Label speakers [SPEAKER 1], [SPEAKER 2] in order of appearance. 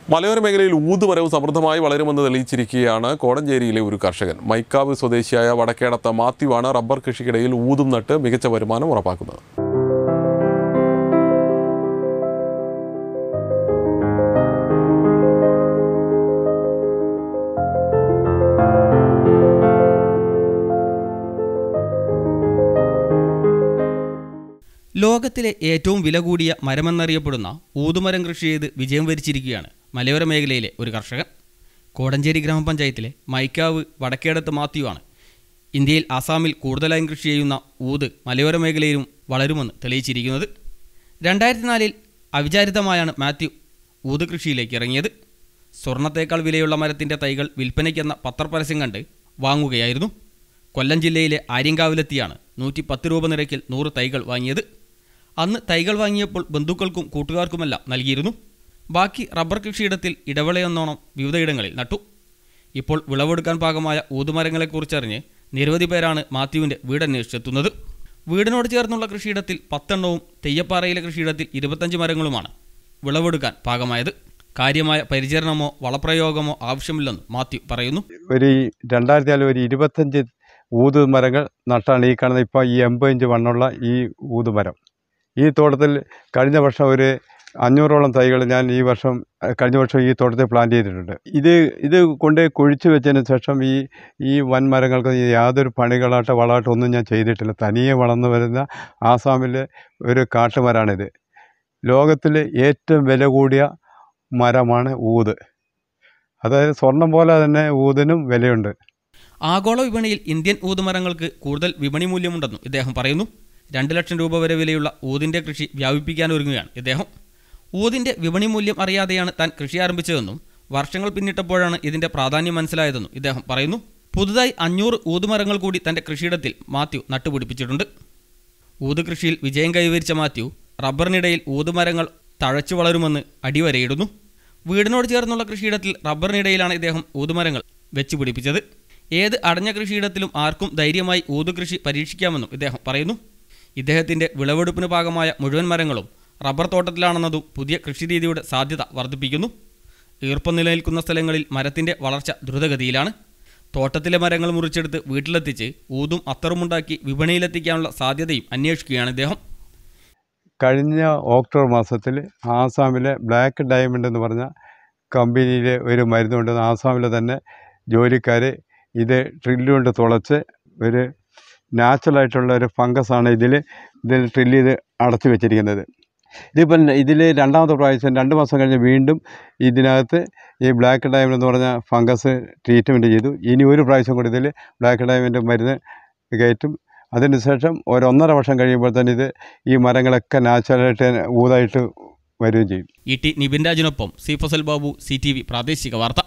[SPEAKER 1] മലയോര മേഖലയിൽ ഊതുമരവും സമൃദ്ധമായി വളരുമെന്ന് തെളിയിച്ചിരിക്കുകയാണ് കോടഞ്ചേരിയിലെ ഒരു കർഷകൻ മൈക്കാവ് സ്വദേശിയായ വടക്കേടത്ത മാത്യുവാണ് റബ്ബർ കൃഷിക്കിടയിൽ ഊതും നട്ട് മികച്ച വരുമാനം ഉറപ്പാക്കുന്നത്
[SPEAKER 2] ലോകത്തിലെ ഏറ്റവും വില കൂടിയ മരമെന്നറിയപ്പെടുന്ന ഊതുമരം കൃഷി ചെയ്ത് വിജയം വരിച്ചിരിക്കുകയാണ് മലയോര മേഖലയിലെ ഒരു കർഷകൻ കോടഞ്ചേരി ഗ്രാമപഞ്ചായത്തിലെ മൈക്കാവ് വടക്കേടത്ത് മാത്യുവാണ് ഇന്ത്യയിൽ ആസാമിൽ കൂടുതലായും കൃഷി ചെയ്യുന്ന ഊത് മലയോര മേഖലയിലും വളരുമെന്ന് തെളിയിച്ചിരിക്കുന്നത് രണ്ടായിരത്തി നാലിൽ അവിചാരിതമായാണ് മാത്യു ഊത് കൃഷിയിലേക്ക് ഇറങ്ങിയത് സ്വർണത്തേക്കാൾ വിലയുള്ള മരത്തിൻ്റെ തൈകൾ വിൽപ്പനയ്ക്കെന്ന പത്രപരസ്യം കണ്ട് വാങ്ങുകയായിരുന്നു കൊല്ലം ജില്ലയിലെ ആര്യങ്കാവിലെത്തിയാണ് നൂറ്റി പത്ത് രൂപ നിരക്കിൽ നൂറ് തൈകൾ വാങ്ങിയത് അന്ന് തൈകൾ വാങ്ങിയപ്പോൾ ബന്ധുക്കൾക്കും കൂട്ടുകാർക്കുമെല്ലാം നൽകിയിരുന്നു ബാക്കി റബ്ബർ കൃഷിയിടത്തിൽ ഇടവേളയെന്നോണം വിവിധയിടങ്ങളിൽ നട്ടു ഇപ്പോൾ വിളവെടുക്കാൻ പാകമായ ഊതുമരങ്ങളെക്കുറിച്ചറിഞ്ഞ് നിരവധി പേരാണ് മാത്യുവിൻ്റെ വീടന്വേഷിച്ചെത്തുന്നത് വീടിനോട് ചേർന്നുള്ള കൃഷിയിടത്തിൽ പത്തെണ്ണവും തെയ്യപ്പാറയിലെ കൃഷിയിടത്തിൽ ഇരുപത്തഞ്ച് മരങ്ങളുമാണ് വിളവെടുക്കാൻ പാകമായത് കാര്യമായ പരിചരണമോ വളപ്രയോഗമോ ആവശ്യമില്ലെന്ന് മാത്യു പറയുന്നു
[SPEAKER 3] ഒരു ഈ രണ്ടായിരത്തി നാലിൽ ഒരു ഇരുപത്തഞ്ച് ഊതുമരങ്ങൾ നട്ടാണ് ഈ കാണുന്ന ഇപ്പോൾ ഈ എൺപത് ഇഞ്ച് വണ്ണുള്ള ഈ ഊതുമരം ഈ തോട്ടത്തിൽ കഴിഞ്ഞ വർഷം ഒരു അഞ്ഞൂറോളം തൈകൾ ഞാൻ ഈ വർഷം അഹ് കഴിഞ്ഞ വർഷം ഈ തോട്ടത്തിൽ പ്ലാന്റ് ചെയ്തിട്ടുണ്ട് ഇത് ഇത് കൊണ്ട് കുഴിച്ച് വെച്ചതിന് ശേഷം ഈ ഈ വൻമരങ്ങൾക്ക് യാതൊരു പണികളാട്ടോ വളമായിട്ടോ ഒന്നും ഞാൻ ചെയ്തിട്ടില്ല തനിയെ വളർന്നു വരുന്ന ആസാമിലെ ഒരു കാട്ടുമരമാണിത് ലോകത്തിലെ ഏറ്റവും വില കൂടിയ മരമാണ് ഊത് അതായത് സ്വർണം പോലെ തന്നെ ഊതിനും വിലയുണ്ട്
[SPEAKER 2] ആഗോള വിപണിയിൽ ഇന്ത്യൻ ഊതുമരങ്ങൾക്ക് കൂടുതൽ വിപണി മൂല്യമുണ്ടെന്നും ഇദ്ദേഹം പറയുന്നു രണ്ട് ലക്ഷം രൂപ വരെ വിലയുള്ള ഊതിൻ്റെ കൃഷി വ്യാപിപ്പിക്കാൻ ഒരുങ്ങുകയാണ് ഇദ്ദേഹം ഊതിൻ്റെ വിപണി മൂല്യം അറിയാതെയാണ് താൻ കൃഷി ആരംഭിച്ചതെന്നും വർഷങ്ങൾ പിന്നിട്ടപ്പോഴാണ് ഇതിൻ്റെ പ്രാധാന്യം മനസ്സിലായതെന്നും ഇദ്ദേഹം പറയുന്നു പുതുതായി അഞ്ഞൂറ് ഊതുമരങ്ങൾ കൂടി തൻ്റെ കൃഷിയിടത്തിൽ മാത്യു നട്ടുപിടിപ്പിച്ചിട്ടുണ്ട് ഊത് കൃഷിയിൽ വിജയം കൈവരിച്ച മാത്യു റബ്ബറിനിടയിൽ ഊതുമരങ്ങൾ തഴച്ചു വളരുമെന്ന് അടിവരയിടുന്നു വീടിനോട് ചേർന്നുള്ള കൃഷിയിടത്തിൽ റബ്ബറിനിടയിലാണ് ഇദ്ദേഹം ഊതുമരങ്ങൾ വെച്ച് പിടിപ്പിച്ചത് ഏത് അടഞ്ഞ കൃഷിയിടത്തിലും ആർക്കും ധൈര്യമായി ഊത് കൃഷി പരീക്ഷിക്കാമെന്നും ഇദ്ദേഹം പറയുന്നു ഇദ്ദേഹത്തിൻ്റെ വിളവെടുപ്പിന് പാകമായ മുഴുവൻ മരങ്ങളും റബ്ബർ തോട്ടത്തിലാണെന്നതും പുതിയ കൃഷിരീതിയുടെ സാധ്യത വർദ്ധിപ്പിക്കുന്നു ഈർപ്പം നിലനിൽക്കുന്ന സ്ഥലങ്ങളിൽ മരത്തിൻ്റെ വളർച്ച ദ്രുതഗതിയിലാണ് തോട്ടത്തിലെ മരങ്ങൾ മുറിച്ചെടുത്ത് വീട്ടിലെത്തിച്ച് ഊതും അത്തറുമുണ്ടാക്കി വിപണിയിലെത്തിക്കാനുള്ള സാധ്യതയും അന്വേഷിക്കുകയാണ് ഇദ്ദേഹം
[SPEAKER 3] കഴിഞ്ഞ ഒക്ടോബർ മാസത്തിൽ ആസാമിലെ ബ്ലാക്ക് ഡയമണ്ട് എന്ന് പറഞ്ഞ കമ്പനിയിലെ ഒരു മരുന്നുണ്ട് ആസാമിലെ തന്നെ ജോലിക്കാർ ഇത് ഡ്രില്ല് കൊണ്ട് തുളച്ച് ഒരു നാച്ചുറലായിട്ടുള്ള ഒരു ഫംഗസാണ് ഇതിൽ ഇതിൽ ഡ്രില്ല് ചെയ്ത് അടച്ചു വെച്ചിരിക്കുന്നത് ഇതിപ്പം ഇതിൽ രണ്ടാമത്തെ പ്രാവശ്യം രണ്ട് മാസം കഴിഞ്ഞ് വീണ്ടും ഇതിനകത്ത് ഈ ബ്ലാക്ക് ഡയമണ്ട് എന്ന് പറഞ്ഞ ഫംഗസ് ട്രീറ്റ്മെൻറ്റ് ചെയ്തു ഇനി ഒരു പ്രാവശ്യം കൂടി ഇതിൽ ബ്ലാക്ക് ഡയമണ്ട് മരുന്ന് കയറ്റും അതിനുശേഷം ഒരു ഒന്നര വർഷം കഴിയുമ്പോൾ തന്നെ ഇത് ഈ മരങ്ങളൊക്കെ നാച്ചുറലായിട്ട് ഊതായിട്ട് വരികയും ചെയ്യും
[SPEAKER 2] ഇ ടി നിബിൻ രാജിനൊപ്പം C Fasal Babu C T V പ്രാദേശിക വാർത്ത